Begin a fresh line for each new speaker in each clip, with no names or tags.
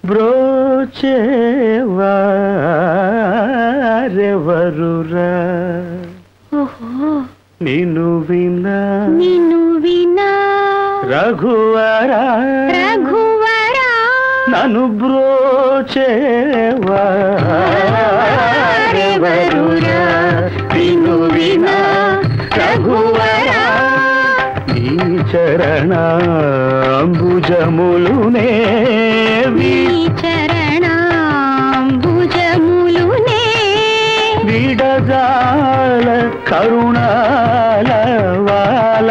బ్రోచేవారెవరురా
ఓహో
నిన్ను వినా
నిన్ను వినా
రఘువరా
రఘువరా
నన్ను బ్రోచేవారెవరురా నిన్ను వినా రఘువరా నీ చరణాంబుజములునే
నీ చరణాంబుజములునే
విడజాల కరుణాల వాల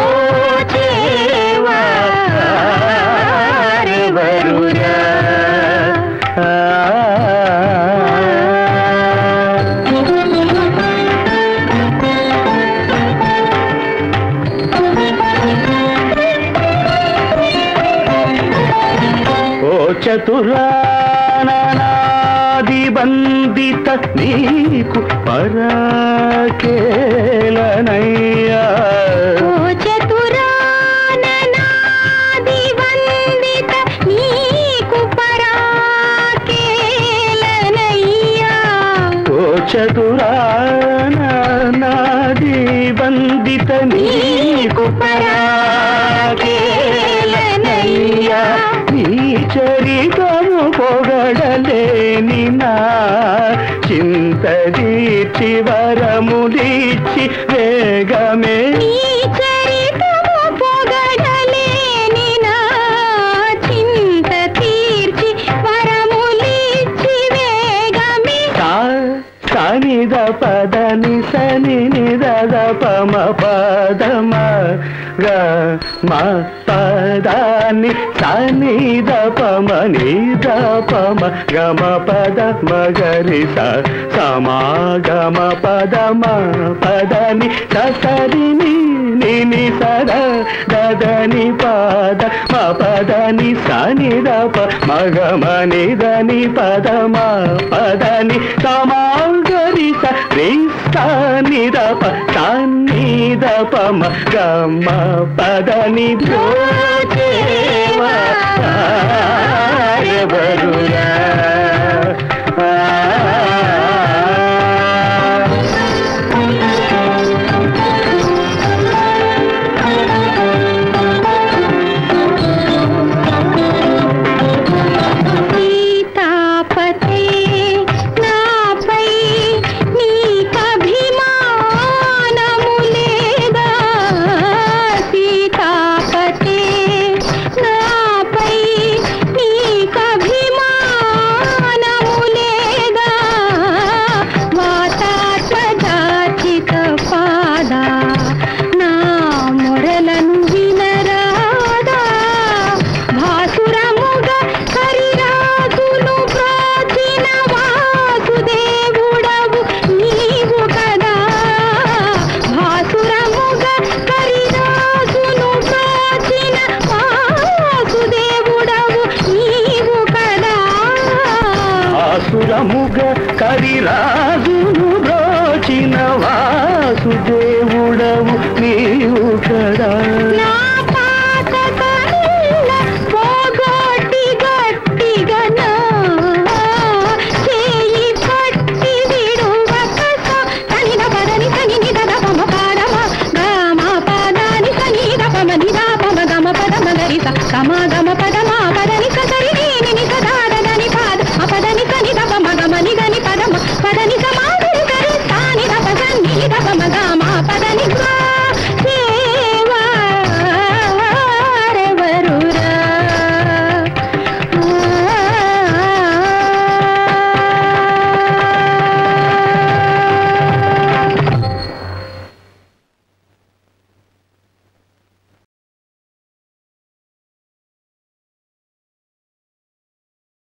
బ్రోచేవారెవరురా ఓ చతురానాది బందిత నీకు పరాకేలనయ్యా
ఓ చతురాననాది వందిత నీకు పరాకేలనయ్యా
ఓ చతురానాది బందిత నీకు పరాకేలనయ్యా నీ చరితము పొగడలేని నా చింత దీర్చి వరములిచ్చి వేగమే
నీ చరితము పొగడలేని నా చింత తీర్చి వరములిచ్చి వేగమే
సా సనిద పదని సని నిద పమ పదమ గ మ పదాని సనిద పమ నిద పమ గమ పద మగరి స సమాగమ పదమ పదని ససరిని నిని సద దదని పద మ పదని సనిద ప మగమ నిదని పదమ పదని సమాగరి స రి సనిద ప సన్నిద పమ గమ పదని బ్రోచేవా ఎవరురా
సీతాపతే నాపై నీకభిమానము లేదా సీతాపతే నాపై నీకభిమానము లేదా వాతాత్మజాచిత పాదా నా మొరలను వినరాదా భాసురముగ హరిరాజును ప్రాచీన వాసుదేవుడవు నీవు కదా భాసురముగ హరిరాజును ప్రాచీన వాసుదేవుడవు నీవు కదా
ఆసురముగ కరిరా